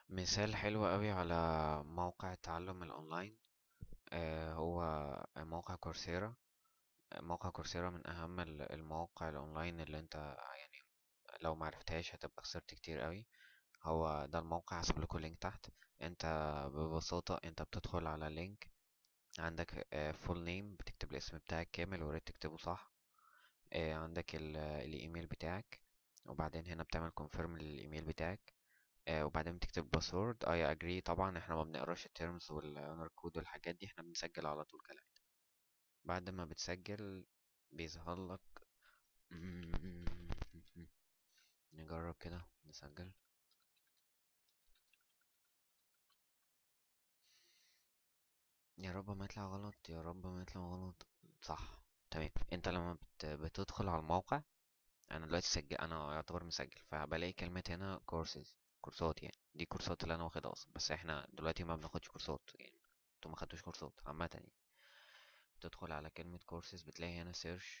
مثال حلو قوي على موقع التعلم الأونلاين آه، هو موقع كورسيرا موقع كورسيرا من أهم ال- المواقع الأونلاين اللي أنت يعني لو معرفتهاش هتبقى خسرت كتير قوي هو ده الموقع هسيب لكم لينك تحت انت ببساطة انت بتدخل على اللينك عندك فول نيم بتكتب الاسم بتاعك كامل وريت تكتبه صح آه، عندك ال- الايميل بتاعك وبعدين هنا بتعمل كونفيرم للايميل بتاعك آه، وبعدين بتكتب باسورد اي اجري طبعا احنا ما بنقراش التيرمز والاونر كود والحاجات دي احنا بنسجل على طول كالعادة بعد ما بتسجل بيظهر لك نجرب كده نسجل يا رب ما يطلع غلط يا رب ما يطلع غلط صح تمام انت لما بت... بتدخل على الموقع انا دلوقتي سجل انا يعتبر مسجل فبلاقي كلمة هنا كورسز كورسات يعني دي كورسات اللي انا واخدها اصلا بس احنا دلوقتي ما بناخدش كورسات يعني انتوا ما خدتوش كورسات عامة يعني تدخل على كلمة كورسز بتلاقي هنا سيرش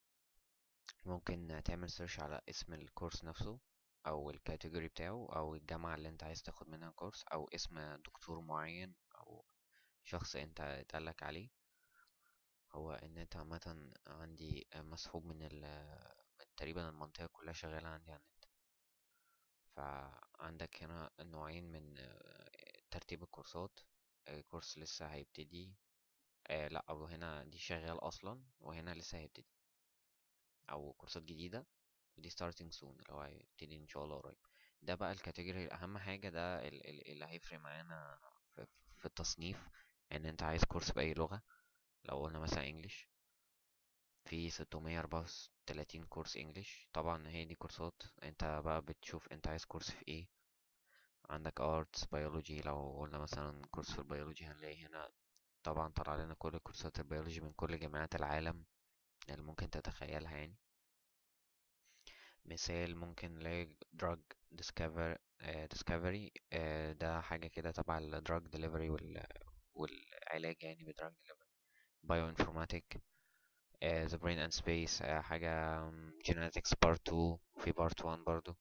ممكن تعمل سيرش على اسم الكورس نفسه او الكاتيجوري بتاعه او الجامعة اللي انت عايز تاخد منها كورس او اسم دكتور معين او شخص انت اتقالك عليه هو النت عامة عندي مسحوب من ال من تقريبا المنطقة كلها شغالة عندي على النت فعندك هنا نوعين من ترتيب الكورسات كورس لسه هيبتدي آه لا او هنا دي شغال اصلا وهنا لسه هيبتدي او كورسات جديدة ودي starting soon اللي هو هيبتدي ان شاء الله قريب ده بقى الكاتيجوري اهم حاجة ده ال- ال- اللي هيفرق معانا في, في التصنيف ان انت عايز كورس بأي لغة لو قلنا مثلا انجليش في 634 كورس انجليش طبعا هي دي كورسات انت بقى بتشوف انت عايز كورس في ايه عندك arts biology لو قلنا مثلا كورس في البيولوجي هنلاقي هنا طبعا طلع لنا كل كورسات البيولوجي من كل جامعات العالم اللي ممكن تتخيلها يعني مثال ممكن نلاقي drug discover آه discovery آه ده حاجة كده تبع ال drug delivery وال والعلاج يعني ب drug delivery bioinformatic آه the brain and space آه حاجة um, genetics part 2 في part 1 برضو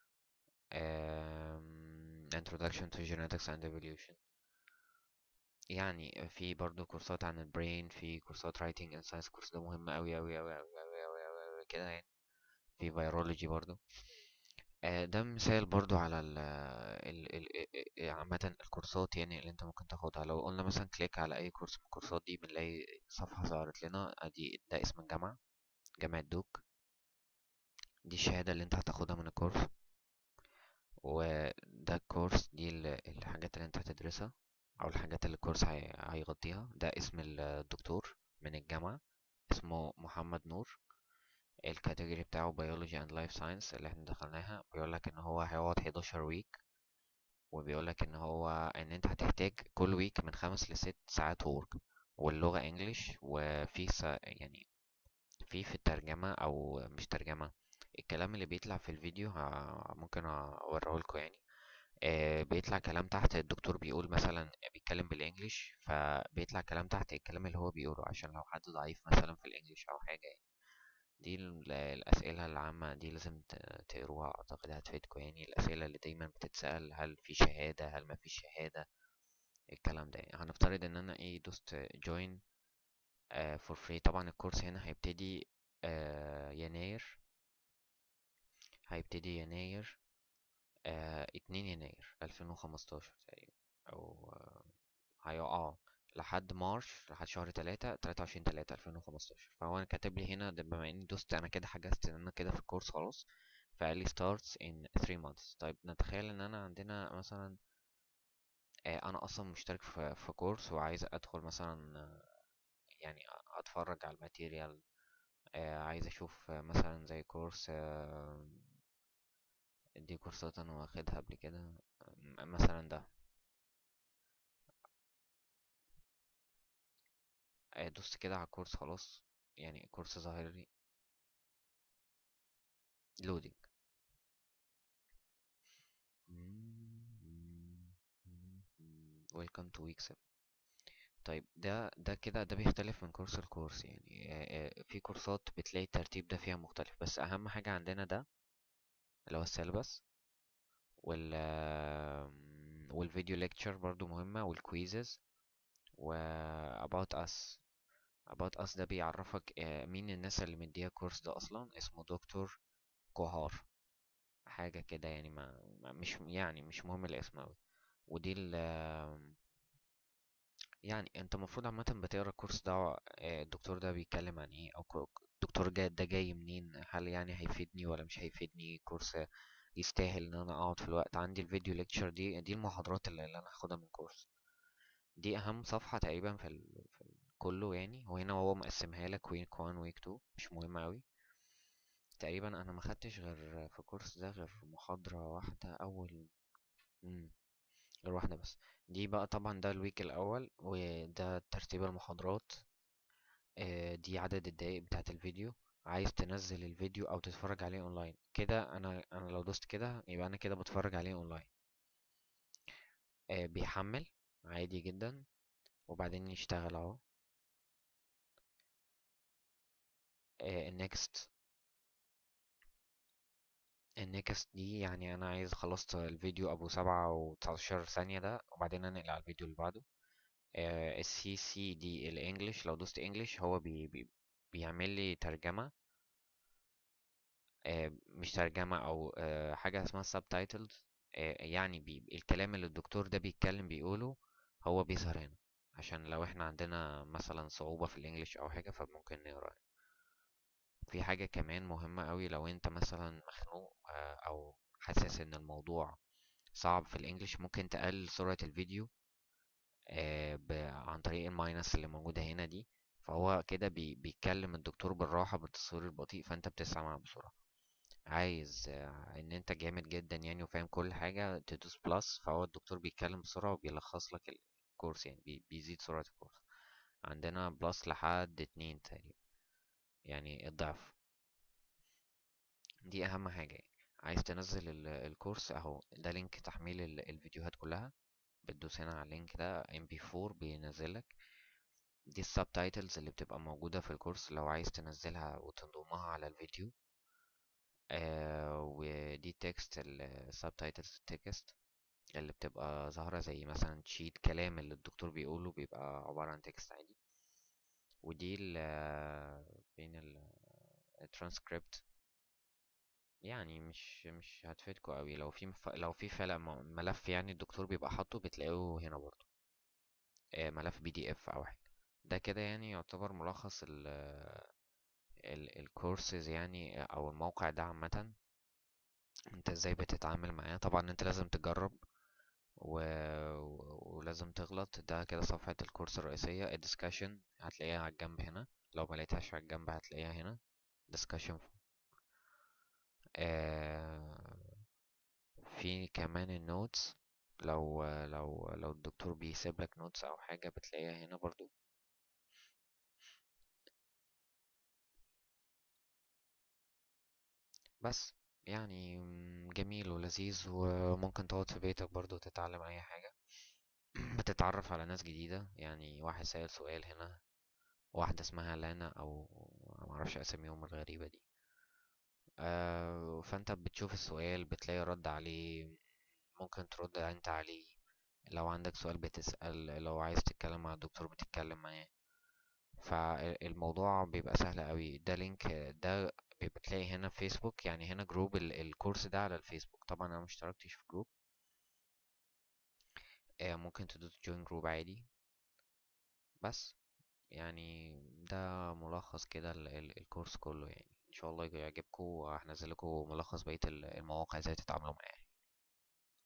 آم، introduction to genetics and evolution يعني في برضو كورسات عن البرين في كورسات writing and science كورس ده مهم أوي أوي أوي أوي أوي أوي أوي أوي كده يعني في بيولوجي برضو آه، ده مثال برضو على ال ال ال ال- عامة الكورسات يعني اللي انت ممكن تاخدها لو قلنا مثلا كليك على اي كورس من الكورسات دي بنلاقي صفحة ظهرت لنا ادي ده اسم الجامعة جامعة دوك دي الشهادة اللي انت هتاخدها من الكورس وده الكورس دي ال- الحاجات اللي انت هتدرسها او الحاجات اللي الكورس هي- هيغطيها ده اسم الدكتور من الجامعة اسمه محمد نور الكاتيجوري بتاعه بيولوجي اند لايف ساينس اللي احنا دخلناها بيقولك ان هو هيقعد 11 ويك وبيقولك ان هو ان انت هتحتاج كل ويك من خمس لست ساعات وورك واللغة انجليش وفي س... يعني في في الترجمة او مش ترجمة الكلام اللي بيطلع في الفيديو ه... ممكن اوريه لكم يعني آه بيطلع كلام تحت الدكتور بيقول مثلا بيتكلم بالانجليش فبيطلع كلام تحت الكلام اللي هو بيقوله عشان لو حد ضعيف مثلا في الانجليش او حاجة يعني دي ال- الأسئلة العامة دي لازم ت- تقروها أعتقد هتفيدكم يعني الأسئلة اللي دايما بتتسأل هل في شهادة هل ما في شهادة الكلام ده يعني هنفترض إن أنا إيه دوست جوين فور فري طبعا الكورس هنا هيبتدي آه يناير هيبتدي يناير آه اتنين يناير ألفين وخمستاشر تقريبا أو آه هيقع لحد مارش لحد شهر تلاتة تلاتة وعشرين تلاتة ألفين وخمستاشر فهو أنا كاتب لي هنا ده بما إني دوست أنا كده حجزت إن أنا كده في الكورس خلاص فقال لي starts in 3 months طيب نتخيل إن أنا عندنا مثلا آه، أنا أصلا مشترك في في كورس وعايز أدخل مثلا آه، يعني أتفرج على الماتيريال آه، عايز أشوف آه، مثلا زي كورس آه، دي كورسات أنا واخدها قبل كده آه، مثلا ده آه، دوست كده على الكورس خلاص يعني الكورس ظاهر لي لودينج ويلكم تو ويك 7 طيب ده ده كده ده بيختلف من كورس لكورس يعني آه، آه، في كورسات بتلاقي الترتيب ده فيها مختلف بس اهم حاجة عندنا ده اللي هو السيلبس وال والفيديو ليكتشر برضو مهمة والكويزز و about us about us ده بيعرفك آه، مين الناس اللي مديها الكورس ده اصلا اسمه دكتور كوهار حاجة كده يعني ما ما- مش يعني مش مهم الاسم اوي ودي ال يعني انت المفروض عامة بتقرا الكورس ده آه، الدكتور ده بيتكلم عن ايه او كو- الدكتور جاي ده جاي منين هل يعني هيفيدني ولا مش هيفيدني كورس يستاهل ان انا اقعد في الوقت عندي الفيديو ليكتشر دي دي المحاضرات اللي اللي انا هاخدها من الكورس دي اهم صفحة تقريبا في ال... في ال... كله يعني وهنا هو مقسمها لك ويك 1 ويك 2 مش مهمة اوي تقريبا انا ما خدتش غير في الكورس ده غير محاضرة واحدة اول مم. غير واحدة بس دي بقى طبعا ده الويك الاول وده ترتيب المحاضرات آه، دي عدد الدقايق بتاعت الفيديو عايز تنزل الفيديو او تتفرج عليه اونلاين كده انا انا لو دوست كده يبقى انا كده بتفرج عليه اونلاين آه، بيحمل عادي جدا وبعدين يشتغل اهو النكست النكست دي يعني انا عايز خلصت الفيديو ابو سبعة وتسعتاشر ثانية ده وبعدين انقل على الفيديو اللي بعده السي سي دي الانجليش لو دوست انجليش هو بي بي بيعمل لي ترجمة آه، مش ترجمة او آه، حاجة اسمها subtitles آه، يعني بي الكلام اللي الدكتور ده بيتكلم بيقوله هو بيظهر هنا عشان لو احنا عندنا مثلا صعوبة في الانجليش او حاجة فممكن نقرا في حاجة كمان مهمة قوي لو انت مثلا مخنوق آه، او حاسس ان الموضوع صعب في الانجليش ممكن تقلل سرعة الفيديو آه، ب- عن طريق الماينس اللي موجودة هنا دي فهو كده بي بيتكلم الدكتور بالراحة بالتصوير البطيء فانت بتسمع بسرعة عايز آه، ان انت جامد جدا يعني وفاهم كل حاجة تدوس بلس فهو الدكتور بيتكلم بسرعة وبيلخص لك الكورس يعني بي بيزيد سرعة الكورس عندنا بلس لحد اتنين تقريبا يعني الضعف دي اهم حاجة يعني. عايز تنزل ال- الكورس اهو ده لينك تحميل ال- الفيديوهات كلها بتدوس هنا على اللينك ده MP4 بينزلك دي السبتايتلز اللي بتبقى موجودة في الكورس لو عايز تنزلها وتنضمها على الفيديو آه ودي تكست السبتايتلز التكست اللي بتبقى ظاهرة زي مثلا شيت كلام اللي الدكتور بيقوله بيبقى عبارة عن تكست عادي ودي ال فين الترانسكريبت يعني مش مش هتفيدكوا قوي لو في مف... لو في فعلا م- ملف يعني الدكتور بيبقى حاطه بتلاقوه هنا برضو آه، ملف بي دي اف او حاجه ده كده يعني يعتبر ملخص ال ال الكورسز يعني او الموقع ده عامه انت ازاي بتتعامل معاه طبعا انت لازم تجرب و... و- ولازم تغلط ده كده صفحه الكورس الرئيسيه الدiscussion هتلاقيها على الجنب هنا لو ما لقيتهاش على الجنب هتلاقيها هنا discussion آه في كمان النوتس لو لو لو الدكتور بيسيب لك نوتس او حاجة بتلاقيها هنا برضو بس يعني مم، جميل ولذيذ وممكن تقعد في بيتك برضو تتعلم اي حاجة بتتعرف على ناس جديدة يعني واحد سأل سؤال هنا واحدة اسمها لانا او معرفش اساميهم الغريبة دي آه فانت بتشوف السؤال بتلاقي رد عليه ممكن ترد انت عليه لو عندك سؤال بتسأل لو عايز تتكلم مع الدكتور بتتكلم معاه فالموضوع بيبقى سهل قوي ده لينك ده بتلاقي هنا فيسبوك يعني هنا جروب ال- الكورس ده على الفيسبوك طبعا انا مشتركتش في جروب آه، ممكن تدوس جوين جروب عادي بس يعني ده ملخص كده ال- ال- الكورس كله يعني ان شاء الله يعجبكم وهنزل لكم ملخص بقية ال- المواقع ازاي تتعاملوا معاه